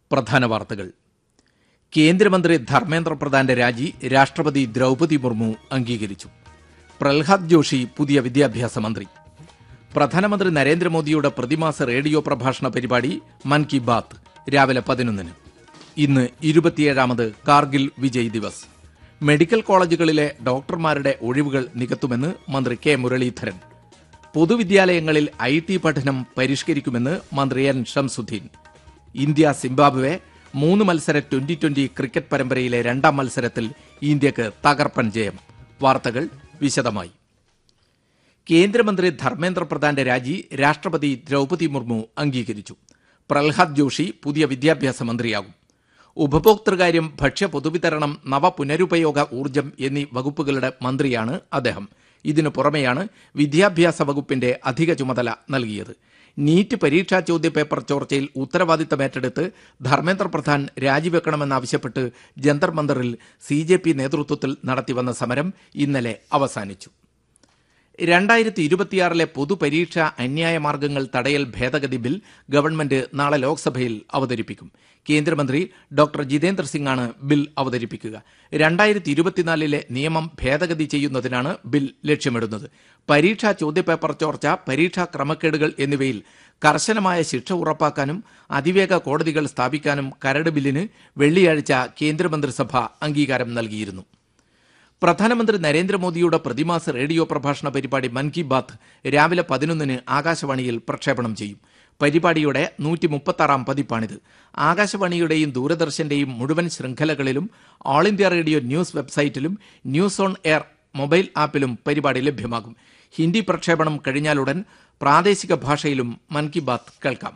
പ്രധാന വാർത്തകൾ കേന്ദ്രമന്ത്രി ധർമ്മേന്ദ്ര പ്രധാന്റെ രാജി രാഷ്ട്രപതി ദ്രൗപതി മുർമു അംഗീകരിച്ചു പ്രഹ്ലാദ് ജോഷി പുതിയ വിദ്യാഭ്യാസ മന്ത്രി പ്രധാനമന്ത്രി നരേന്ദ്രമോദിയുടെ പ്രതിമാസ റേഡിയോ പ്രഭാഷണ പരിപാടി മൻ കി ബാത്ത് രാവിലെ പതിനൊന്നിന് ഇന്ന് ഇരുപത്തിയേഴാമത് കാർഗിൽ വിജയ് ദിവസ് മെഡിക്കൽ കോളേജുകളിലെ ഡോക്ടർമാരുടെ ഒഴിവുകൾ നികത്തുമെന്ന് മന്ത്രി കെ മുരളീധരൻ പൊതുവിദ്യാലയങ്ങളിൽ ഐ ടി പഠനം പരിഷ്കരിക്കുമെന്ന് മന്ത്രി എൻ ഷംസുദ്ദീൻ ഇന്ത്യ സിംബാബ്വെ മൂന്ന് മത്സര ട്വന്റി ട്വന്റി ക്രിക്കറ്റ് പരമ്പരയിലെ രണ്ടാം മത്സരത്തിൽ ഇന്ത്യക്ക് തകർപ്പൻ ജയം വാർത്തകൾ വിശദമായി കേന്ദ്രമന്ത്രി ധർമ്മേന്ദ്ര പ്രധാന്റെ രാജി രാഷ്ട്രപതി ദ്രൗപതി മുർമു അംഗീകരിച്ചു പ്രഹ്ലാദ് ജോഷി പുതിയ വിദ്യാഭ്യാസ മന്ത്രിയാകും ഉപഭോക്തൃകാര്യം ഭക്ഷ്യ പൊതുവിതരണം നവ പുനരുപയോഗ ഊർജ്ജം എന്നീ വകുപ്പുകളുടെ മന്ത്രിയാണ് അദ്ദേഹം ഇതിനു പുറമെയാണ് വിദ്യാഭ്യാസ വകുപ്പിന്റെ അധിക ചുമതല നൽകിയത് നീറ്റ് പരീക്ഷാ ചോദ്യപേപ്പർ ചോർച്ചയിൽ ഉത്തരവാദിത്തമേറ്റെടുത്ത് ധർമ്മേന്ദ്ര പ്രധാൻ രാജിവെക്കണമെന്നാവശ്യപ്പെട്ട് ജന്തർ മന്ദറിൽ സി ജെ പി നേതൃത്വത്തിൽ നടത്തിവന്ന സമരം ഇന്നലെ അവസാനിച്ചു രണ്ടായിരത്തി ഇരുപത്തിയാറിലെ പൊതുപരീക്ഷ അന്യായ മാർഗങ്ങൾ തടയൽ ഭേദഗതി ബിൽ ഗവൺമെന്റ് നാളെ ലോക്സഭയിൽ അവതരിപ്പിക്കും കേന്ദ്രമന്ത്രി ഡോക്ടർ ജിതേന്ദ്ര സിംഗാണ് ബിൽ അവതരിപ്പിക്കുക രണ്ടായിരത്തി ഇരുപത്തിനാലിലെ നിയമം ഭേദഗതി ചെയ്യുന്നതിനാണ് ബിൽ ലക്ഷ്യമിടുന്നത് പരീക്ഷാ ചോദ്യപേപ്പർ ചോർച്ച പരീക്ഷാ ക്രമക്കേടുകൾ എന്നിവയിൽ കർശനമായ ശിക്ഷ ഉറപ്പാക്കാനും അതിവേഗ കോടതികൾ സ്ഥാപിക്കാനും കരട് ബില്ലിന് വെള്ളിയാഴ്ച കേന്ദ്രമന്ത്രിസഭ അംഗീകാരം നൽകിയിരുന്നു പ്രധാനമന്ത്രി നരേന്ദ്രമോദിയുടെ പ്രതിമാസ റേഡിയോ പ്രഭാഷണ പരിപാടി മൻ കി ബാത്ത് രാവിലെ പതിനൊന്നിന് ആകാശവാണിയിൽ പ്രക്ഷേപണം ചെയ്യും പരിപാടിയുടെ നൂറ്റി മുപ്പത്താറാം പതിപ്പാണിത് ആകാശവാണിയുടെയും ദൂരദർശന്റെയും മുഴുവൻ ശൃംഖലകളിലും ഓൾ ഇന്ത്യ റേഡിയോ ന്യൂസ് വെബ്സൈറ്റിലും ന്യൂസ് ഓൺ എയർ മൊബൈൽ ആപ്പിലും പരിപാടി ലഭ്യമാകും ഹിന്ദി പ്രക്ഷേപണം കഴിഞ്ഞാലുടൻ പ്രാദേശിക ഭാഷയിലും മൻ കി ബാത്ത് കേൾക്കാം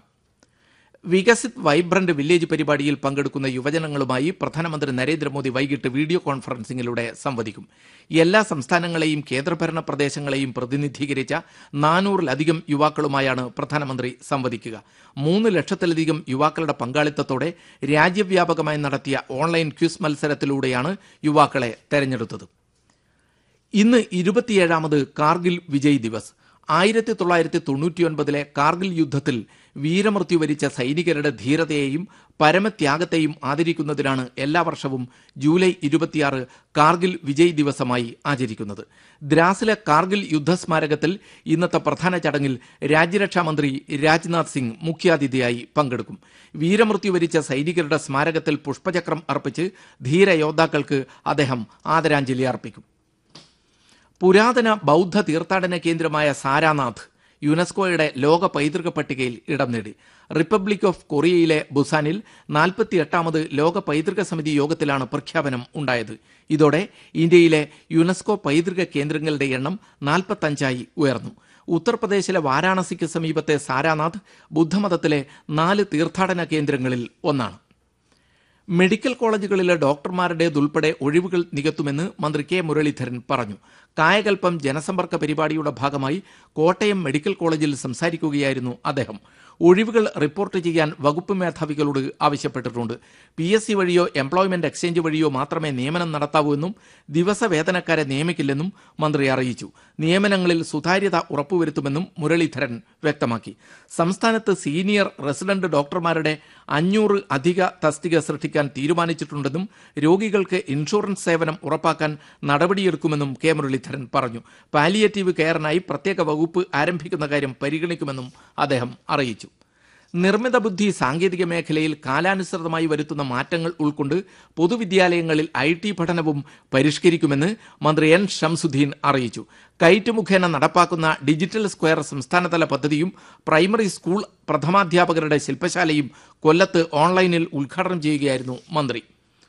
വികസിത് വൈബ്രന്റ് വില്ലേജ് പരിപാടിയിൽ പങ്കെടുക്കുന്ന യുവജനങ്ങളുമായി പ്രധാനമന്ത്രി നരേന്ദ്രമോദി വൈകിട്ട് വീഡിയോ കോൺഫറൻസിംഗിലൂടെ സംവദിക്കും എല്ലാ സംസ്ഥാനങ്ങളെയും കേന്ദ്രഭരണ പ്രദേശങ്ങളെയും പ്രതിനിധീകരിച്ച നാനൂറിലധികം യുവാക്കളുമായാണ് പ്രധാനമന്ത്രി സംവദിക്കുക മൂന്ന് ലക്ഷത്തിലധികം യുവാക്കളുടെ പങ്കാളിത്തത്തോടെ രാജ്യവ്യാപകമായി നടത്തിയ ഓൺലൈൻ ക്വിസ് മത്സരത്തിലൂടെയാണ് യുവാക്കളെ തെരഞ്ഞെടുത്തത് ഇന്ന് ഇരുപത്തിയേഴാമത് കാർഗിൽ വിജയ് ദിവസ് ആയിരത്തി തൊള്ളായിരത്തി തൊണ്ണൂറ്റിയൊൻപതിലെ കാർഗിൽ യുദ്ധത്തിൽ വീരമൃത്യു വരിച്ച സൈനികരുടെ ധീരതയെയും പരമത്യാഗത്തെയും ആദരിക്കുന്നതിനാണ് എല്ലാ വർഷവും ജൂലൈ ഇരുപത്തിയാറ് കാർഗിൽ വിജയ് ദിവസമായി ആചരിക്കുന്നത് ദ്രാസിലെ കാർഗിൽ യുദ്ധസ്മാരകത്തിൽ ഇന്നത്തെ പ്രധാന ചടങ്ങിൽ രാജ്യരക്ഷാമന്ത്രി രാജ്നാഥ് സിംഗ് മുഖ്യാതിഥിയായി പങ്കെടുക്കും വീരമൃത്യു വരിച്ച സൈനികരുടെ സ്മാരകത്തിൽ പുഷ്പചക്രം അർപ്പിച്ച് ധീരയോദ്ധാക്കൾക്ക് അദ്ദേഹം ആദരാഞ്ജലി അർപ്പിക്കും പുരാതന ബൗദ്ധ തീർത്ഥാടന കേന്ദ്രമായ സാരാനാഥ് യുനെസ്കോയുടെ ലോക പൈതൃക പട്ടികയിൽ ഇടം നേടി റിപ്പബ്ലിക് ഓഫ് കൊറിയയിലെ ബുസാനിൽ നാൽപ്പത്തിയെട്ടാമത് ലോക പൈതൃക സമിതി യോഗത്തിലാണ് പ്രഖ്യാപനം ഉണ്ടായത് ഇതോടെ ഇന്ത്യയിലെ യുനെസ്കോ പൈതൃക കേന്ദ്രങ്ങളുടെ എണ്ണം നാൽപ്പത്തഞ്ചായി ഉയർന്നു ഉത്തർപ്രദേശിലെ വാരാണസിക്ക് സമീപത്തെ സാരാനാഥ് ബുദ്ധമതത്തിലെ നാല് തീർത്ഥാടന കേന്ദ്രങ്ങളിൽ ഒന്നാണ് മെഡിക്കൽ കോളേജുകളിലെ ഡോക്ടർമാരുടേതുൾപ്പെടെ ഒഴിവുകൾ നികത്തുമെന്ന് മന്ത്രി കെ മുരളീധരൻ പറഞ്ഞു കായകൽപ്പം ജനസമ്പർക്ക പരിപാടിയുടെ ഭാഗമായി കോട്ടയം മെഡിക്കൽ കോളേജിൽ സംസാരിക്കുകയായിരുന്നു അദ്ദേഹം ഒഴിവുകൾ റിപ്പോർട്ട് ചെയ്യാൻ വകുപ്പ് മേധാവികളോട് ആവശ്യപ്പെട്ടിട്ടുണ്ട് പി എസ് സി വഴിയോ എംപ്ലോയ്മെന്റ് എക്സ്ചേഞ്ച് വഴിയോ മാത്രമേ നിയമനം നടത്താവൂ എന്നും ദിവസവേതനക്കാരെ നിയമിക്കില്ലെന്നും മന്ത്രി അറിയിച്ചു നിയമനങ്ങളിൽ സുതാര്യത ഉറപ്പുവരുത്തുമെന്നും മുരളീധരൻ വ്യക്തമാക്കി സംസ്ഥാനത്ത് സീനിയർ റെസിഡന്റ് ഡോക്ടർമാരുടെ അഞ്ഞൂറ് അധിക തസ്തിക സൃഷ്ടിക്കാൻ തീരുമാനിച്ചിട്ടുണ്ടെന്നും രോഗികൾക്ക് ഇൻഷുറൻസ് സേവനം ഉറപ്പാക്കാൻ നടപടിയെടുക്കുമെന്നും കെ മുരളീധരൻ പറഞ്ഞു പാലിയേറ്റീവ് കെയറിനായി പ്രത്യേക വകുപ്പ് ആരംഭിക്കുന്ന കാര്യം പരിഗണിക്കുമെന്നും അദ്ദേഹം അറിയിച്ചു നിർമ്മിത ബുദ്ധി സാങ്കേതിക മേഖലയിൽ കാലാനുസൃതമായി വരുത്തുന്ന മാറ്റങ്ങൾ ഉൾക്കൊണ്ട് പൊതുവിദ്യാലയങ്ങളിൽ ഐ ടി പഠനവും പരിഷ്കരിക്കുമെന്ന് മന്ത്രി എൻ ഷംസുദ്ദീൻ അറിയിച്ചു കൈറ്റ് മുഖേന നടപ്പാക്കുന്ന ഡിജിറ്റൽ സ്ക്വയർ സംസ്ഥാനതല പദ്ധതിയും പ്രൈമറി സ്കൂൾ പ്രഥമാധ്യാപകരുടെ ശില്പശാലയും കൊല്ലത്ത് ഓൺലൈനിൽ ഉദ്ഘാടനം ചെയ്യുകയായിരുന്നു മന്ത്രി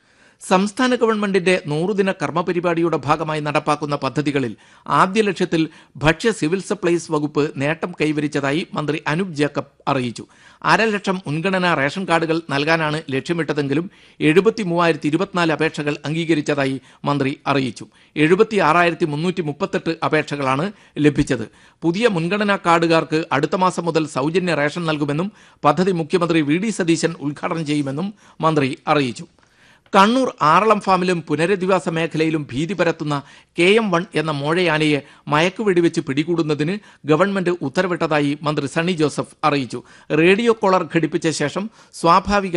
സംസ്ഥാന ഗവൺമെന്റിന്റെ നൂറുദിന കർമ്മ പരിപാടിയുടെ ഭാഗമായി നടപ്പാക്കുന്ന പദ്ധതികളിൽ ആദ്യ ലക്ഷ്യത്തിൽ ഭക്ഷ്യ സിവിൽ സപ്ലൈസ് വകുപ്പ് നേട്ടം കൈവരിച്ചതായി മന്ത്രി അനൂപ് ജേക്കബ് അറിയിച്ചു അരലക്ഷം മുൻഗണനാ റേഷൻ കാർഡുകൾ നൽകാനാണ് ലക്ഷ്യമിട്ടതെങ്കിലും എഴുപത്തി മൂവായിരത്തി ഇരുപത്തിനാല് അപേക്ഷകൾ അംഗീകരിച്ചതായി മന്ത്രി അറിയിച്ചു എഴുപത്തി ആറായിരത്തി മുന്നൂറ്റി മുപ്പത്തെട്ട് അപേക്ഷകളാണ് ലഭിച്ചത് പുതിയ മുൻഗണനാ കാർഡുകാർക്ക് അടുത്ത മാസം മുതൽ സൗജന്യ റേഷൻ നൽകുമെന്നും പദ്ധതി മുഖ്യമന്ത്രി വി ഡി സതീശൻ ഉദ്ഘാടനം ചെയ്യുമെന്നും മന്ത്രി അറിയിച്ചു കണ്ണൂർ ആറളം ഫാമിലും പുനരധിവാസ മേഖലയിലും ഭീതി പരത്തുന്ന കെ എം വൺ എന്ന മോഴയാനയെ മയക്കുവെടിവെച്ച് പിടികൂടുന്നതിന് ഗവൺമെന്റ് ഉത്തരവിട്ടതായി മന്ത്രി സണ്ണി ജോസഫ് അറിയിച്ചു റേഡിയോ കോളർ ഘടിപ്പിച്ച ശേഷം സ്വാഭാവിക